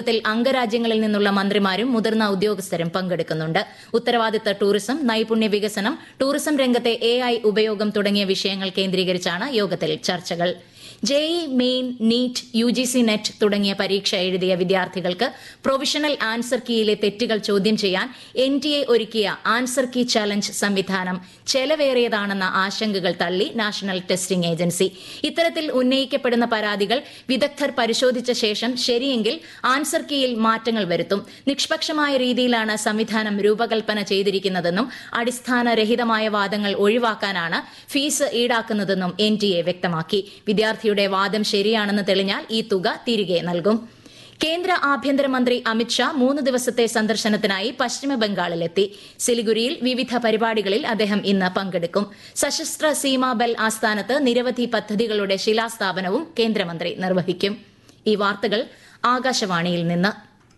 യോഗത്തിൽ അംഗരാജ്യങ്ങളിൽ നിന്നുള്ള മന്ത്രിമാരും മുതിർന്ന ഉദ്യോഗസ്ഥരും പങ്കെടുക്കുന്നുണ്ട് ഉത്തരവാദിത്ത ടൂറിസം നൈപുണ്യ വികസനം ടൂറിസം രംഗത്തെ എ ഉപയോഗം തുടങ്ങിയ വിഷയങ്ങൾ കേന്ദ്രീകരിച്ചാണ് യോഗത്തിൽ ചർച്ചകൾ JEE main NEET U G C NET തുടങ്ങിയ പരീക്ഷ എഴുതിയ വിദ്യാർത്ഥികൾക്ക് പ്രൊവിഷണൽ ആൻസർ കീയിലെ തെറ്റുകൾ ചോദ്യം ചെയ്യാൻ എൻ ടി എ ഒരുക്കിയ ആൻസർ കീ ചലഞ്ച് സംവിധാനം ചെലവേറിയതാണെന്ന ആശങ്കകൾ തള്ളി നാഷണൽ ടെസ്റ്റിംഗ് ഏജൻസി ഇത്തരത്തിൽ ഉന്നയിക്കപ്പെടുന്ന പരാതികൾ വിദഗ്ധർ പരിശോധിച്ച ശേഷം ശരിയെങ്കിൽ ആൻസർ കീയിൽ മാറ്റങ്ങൾ വരുത്തും നിഷ്പക്ഷമായ രീതിയിലാണ് സംവിധാനം രൂപകൽപ്പന ചെയ്തിരിക്കുന്നതെന്നും അടിസ്ഥാനരഹിതമായ വാദങ്ങൾ ഒഴിവാക്കാനാണ് ഫീസ് ഈടാക്കുന്നതെന്നും എൻ ടി എ വ്യക്തമാക്കി വിദ്യാർത്ഥിയുടെ വാദം ശരിയാണെന്ന് തെളിഞ്ഞാൽ ഈ തുക തിരികെ നൽകും കേന്ദ്ര ആഭ്യന്തരമന്ത്രി അമിത്ഷാ മൂന്ന് ദിവസത്തെ സന്ദർശനത്തിനായി പശ്ചിമ ബംഗാളിലെത്തി സിലിഗുരിയിൽ വിവിധ പരിപാടികളിൽ അദ്ദേഹം ഇന്ന് പങ്കെടുക്കും സശസ്ത്ര സീമാ ബൽ ആസ്ഥാനത്ത് നിരവധി പദ്ധതികളുടെ ശിലാസ്ഥാപനവും കേന്ദ്രമന്ത്രി നിർവഹിക്കും ഈ വാർത്തകൾ ആകാശവാണിയിൽ നിന്ന്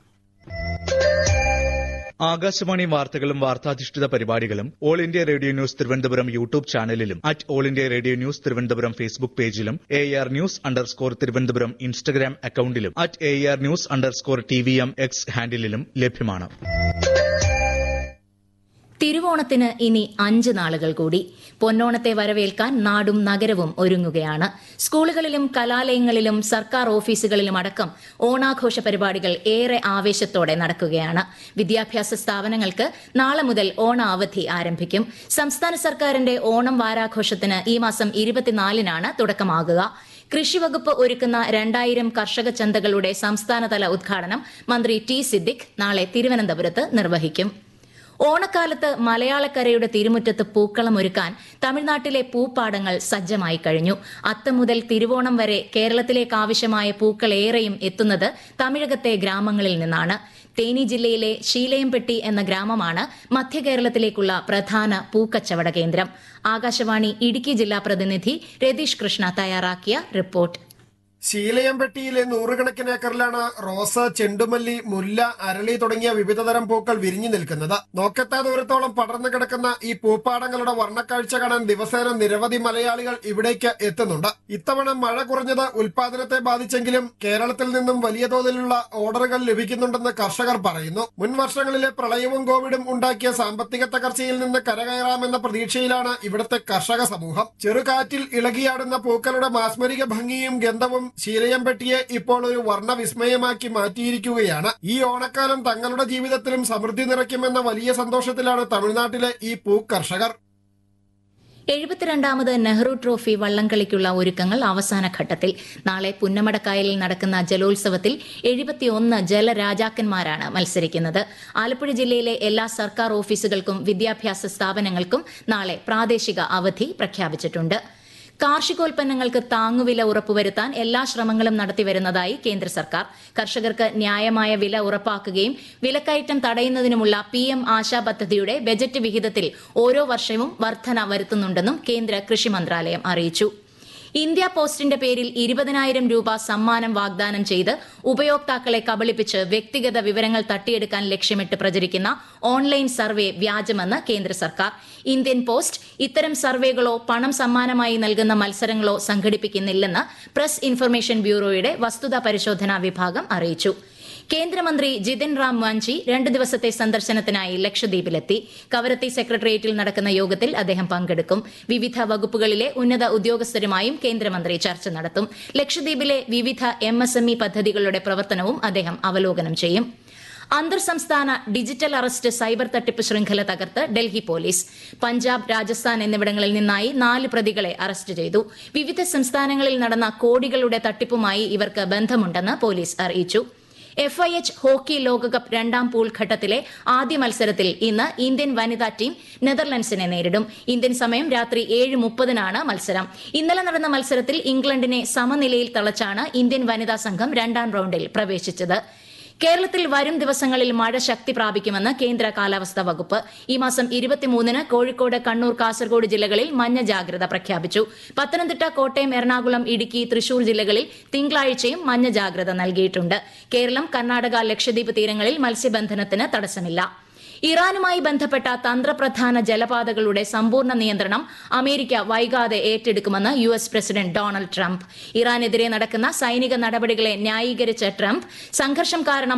ആകാശവാണി വാർത്തകളും വാർത്താധിഷ്ഠിത പരിപാടികളും all India radio news Thiruvananthapuram YouTube ചാനലിലും at all India radio news Thiruvananthapuram Facebook പേജിലും A R news underscore Thiruvananthapuram Instagram അക്കൌണ്ടിലും at A R news underscore T V M X ഹാൻഡിലും ലഭ്യമാണ് തിരുവോണത്തിന് ഇനി അഞ്ച് നാളുകൾ കൂടി പൊന്നോണത്തെ വരവേൽക്കാൻ നാടും നഗരവും ഒരുങ്ങുകയാണ് സ്കൂളുകളിലും കലാലയങ്ങളിലും സർക്കാർ ഓഫീസുകളിലും അടക്കം ഓണാഘോഷ പരിപാടികൾ ഏറെ ആവേശത്തോടെ നടക്കുകയാണ് വിദ്യാഭ്യാസ സ്ഥാപനങ്ങൾക്ക് നാളെ മുതൽ ഓണ അവധി ആരംഭിക്കും സംസ്ഥാന സർക്കാരിന്റെ ഓണം വാരാഘോഷത്തിന് ഈ മാസം ഇരുപത്തിനാലിനാണ് തുടക്കമാകുക കൃഷിവകുപ്പ് ഒരുക്കുന്ന രണ്ടായിരം കർഷക ചന്തകളുടെ സംസ്ഥാനതല ഉദ്ഘാടനം മന്ത്രി ടി സിദ്ദിഖ് നാളെ തിരുവനന്തപുരത്ത് നിർവഹിക്കും ഓണക്കാലത്ത് മലയാളക്കരയുടെ തിരുമുറ്റത്ത് പൂക്കളം ഒരുക്കാൻ തമിഴ്നാട്ടിലെ പൂപ്പാടങ്ങൾ സജ്ജമായി കഴിഞ്ഞു അത്തം മുതൽ തിരുവോണം വരെ കേരളത്തിലേക്ക് ആവശ്യമായ പൂക്കൾ ഏറെയും എത്തുന്നത് തമിഴകത്തെ ഗ്രാമങ്ങളിൽ നിന്നാണ് തേനി ജില്ലയിലെ ശീലയംപെട്ടി എന്ന ഗ്രാമമാണ് മധ്യ കേരളത്തിലേക്കുള്ള പ്രധാന പൂക്കച്ചവട കേന്ദ്രം ആകാശവാണി ഇടുക്കി ജില്ലാ പ്രതിനിധി രതീഷ് കൃഷ്ണ തയ്യാറാക്കിയ റിപ്പോർട്ട് ശീലയംപെട്ടിയിലെ നൂറുകണക്കിന് ഏക്കറിലാണ് റോസ് ചെണ്ടുമല്ലി മുല്ല അരളി തുടങ്ങിയ വിവിധതരം പൂക്കൾ വിരിഞ്ഞു നിൽക്കുന്നത് നോക്കത്താ ദൂരത്തോളം പടർന്നു കിടക്കുന്ന ഈ പൂപ്പാടങ്ങളുടെ വർണ്ണക്കാഴ്ച കാണാൻ ദിവസേന നിരവധി മലയാളികൾ ഇവിടേക്ക് എത്തുന്നുണ്ട് ഇത്തവണ മഴ കുറഞ്ഞത് ഉൽപാദനത്തെ ബാധിച്ചെങ്കിലും കേരളത്തിൽ നിന്നും വലിയ തോതിലുള്ള ഓർഡറുകൾ ലഭിക്കുന്നുണ്ടെന്ന് കർഷകർ പറയുന്നു മുൻ വർഷങ്ങളിലെ പ്രളയവും കോവിഡും ഉണ്ടാക്കിയ സാമ്പത്തിക തകർച്ചയിൽ നിന്ന് കരകയറാമെന്ന പ്രതീക്ഷയിലാണ് ഇവിടുത്തെ കർഷക സമൂഹം ചെറുകാറ്റിൽ ഇളകിയാടുന്ന പൂക്കളുടെ മാസ്മരിക ഭംഗിയും ഗന്ധവും ശീലയംപെട്ടിയെ ഇപ്പോൾ ഒരു വർണ്ണവിസ്മയമാക്കി മാറ്റിയിരിക്കുകയാണ് ഈ ഓണക്കാലം തങ്ങളുടെ ജീവിതത്തിലും സമൃദ്ധി നിറയ്ക്കുമെന്ന വലിയ സന്തോഷത്തിലാണ് തമിഴ്നാട്ടിലെ ഈ പൂക്കർഷകർ എഴുപത്തിരണ്ടാമത് നെഹ്റു ട്രോഫി വള്ളംകളിക്കുള്ള ഒരുക്കങ്ങൾ അവസാന ഘട്ടത്തിൽ നാളെ പുന്നമടക്കായലിൽ നടക്കുന്ന ജലോത്സവത്തിൽ എഴുപത്തിയൊന്ന് ജലരാജാക്കന്മാരാണ് മത്സരിക്കുന്നത് ആലപ്പുഴ ജില്ലയിലെ എല്ലാ സർക്കാർ ഓഫീസുകൾക്കും വിദ്യാഭ്യാസ സ്ഥാപനങ്ങൾക്കും നാളെ പ്രാദേശിക അവധി പ്രഖ്യാപിച്ചിട്ടുണ്ട് കാർഷികോൽപ്പന്നങ്ങൾക്ക് താങ്ങുവില ഉറപ്പുവരുത്താൻ എല്ലാ ശ്രമങ്ങളും നടത്തിവരുന്നതായി കേന്ദ്ര സർക്കാർ കർഷകർക്ക് ന്യായമായ വില ഉറപ്പാക്കുകയും വിലക്കയറ്റം തടയുന്നതിനുമുള്ള പി എം ആശാ പദ്ധതിയുടെ ബജറ്റ് വിഹിതത്തിൽ ഓരോ വർഷവും വർധന വരുത്തുന്നുണ്ടെന്നും കേന്ദ്ര കൃഷി മന്ത്രാലയം അറിയിച്ചു ഇന്ത്യ പോസ്റ്റിന്റെ പേരിൽ ഇരുപതിനായിരം രൂപ സമ്മാനം വാഗ്ദാനം ചെയ്ത് ഉപയോക്താക്കളെ കബളിപ്പിച്ച് വ്യക്തിഗത വിവരങ്ങൾ തട്ടിയെടുക്കാൻ ലക്ഷ്യമിട്ട് പ്രചരിക്കുന്ന ഓൺലൈൻ സർവേ വ്യാജമെന്ന് കേന്ദ്ര സർക്കാർ ഇന്ത്യൻ പോസ്റ്റ് ഇത്തരം സർവേകളോ പണം സമ്മാനമായി നൽകുന്ന മത്സരങ്ങളോ സംഘടിപ്പിക്കുന്നില്ലെന്ന് പ്രസ് ഇൻഫർമേഷൻ ബ്യൂറോയുടെ വസ്തുതാ പരിശോധനാ വിഭാഗം അറിയിച്ചു കേന്ദ്രമന്ത്രി ജിതിൻ റാം വാഞ്ചി രണ്ട് ദിവസത്തെ സന്ദർശനത്തിനായി ലക്ഷദ്വീപിലെത്തി കവരത്തി സെക്രട്ടേറിയറ്റിൽ നടക്കുന്ന യോഗത്തിൽ അദ്ദേഹം പങ്കെടുക്കും വിവിധ വകുപ്പുകളിലെ ഉന്നത ഉദ്യോഗസ്ഥരുമായും കേന്ദ്രമന്ത്രി ചർച്ച നടത്തും ലക്ഷദ്വീപിലെ വിവിധ എം പദ്ധതികളുടെ പ്രവർത്തനവും അദ്ദേഹം അവലോകനം ചെയ്യും അന്തർ സംസ്ഥാന ഡിജിറ്റൽ അറസ്റ്റ് സൈബർ തട്ടിപ്പ് ശൃംഖല തകർത്ത് ഡൽഹി പോലീസ് പഞ്ചാബ് രാജസ്ഥാൻ എന്നിവിടങ്ങളിൽ നിന്നായി നാല് പ്രതികളെ അറസ്റ്റ് ചെയ്തു വിവിധ സംസ്ഥാനങ്ങളിൽ നടന്ന കോടികളുടെ തട്ടിപ്പുമായി ഇവർക്ക് ബന്ധമുണ്ടെന്ന് പോലീസ് അറിയിച്ചു എഫ് ഐ എച്ച് ഹോക്കി ലോകകപ്പ് രണ്ടാം പൂൾ ഘട്ടത്തിലെ ആദ്യ മത്സരത്തിൽ ഇന്ന് ഇന്ത്യൻ വനിതാ ടീം നെതർലൻഡ്സിനെ നേരിടും ഇന്ത്യൻ സമയം രാത്രി ഏഴ് മുപ്പതിനാണ് മത്സരം ഇന്നലെ നടന്ന മത്സരത്തിൽ ഇംഗ്ലണ്ടിനെ സമനിലയിൽ തളച്ചാണ് ഇന്ത്യൻ വനിതാ സംഘം രണ്ടാം റൌണ്ടിൽ പ്രവേശിച്ചത് കേരളത്തിൽ വരും ദിവസങ്ങളിൽ മഴ ശക്തി പ്രാപിക്കുമെന്ന് കേന്ദ്ര കാലാവസ്ഥാ വകുപ്പ് ഈ മാസം ഇരുപത്തിമൂന്നിന് കോഴിക്കോട് കണ്ണൂർ കാസർഗോഡ് ജില്ലകളിൽ മഞ്ഞ ജാഗ്രത പ്രഖ്യാപിച്ചു പത്തനംതിട്ട കോട്ടയം എറണാകുളം ഇടുക്കി തൃശൂർ ജില്ലകളിൽ തിങ്കളാഴ്ചയും മഞ്ഞ ജാഗ്രത നൽകിയിട്ടുണ്ട് കേരളം കർണാടക ലക്ഷദ്വീപ് തീരങ്ങളിൽ മത്സ്യബന്ധനത്തിന് തടസ്സമില്ല ഇറാനുമായി ബന്ധപ്പെട്ട തന്ത്രപ്രധാന ജലപാതകളുടെ സമ്പൂർണ്ണ നിയന്ത്രണം അമേരിക്ക വൈകാതെ ഏറ്റെടുക്കുമെന്ന് U S president Donald Trump ഇറാനെതിരെ നടക്കുന്ന സൈനിക നടപടികളെ ന്യായീകരിച്ച ട്രംപ് സംഘർഷം കാരണം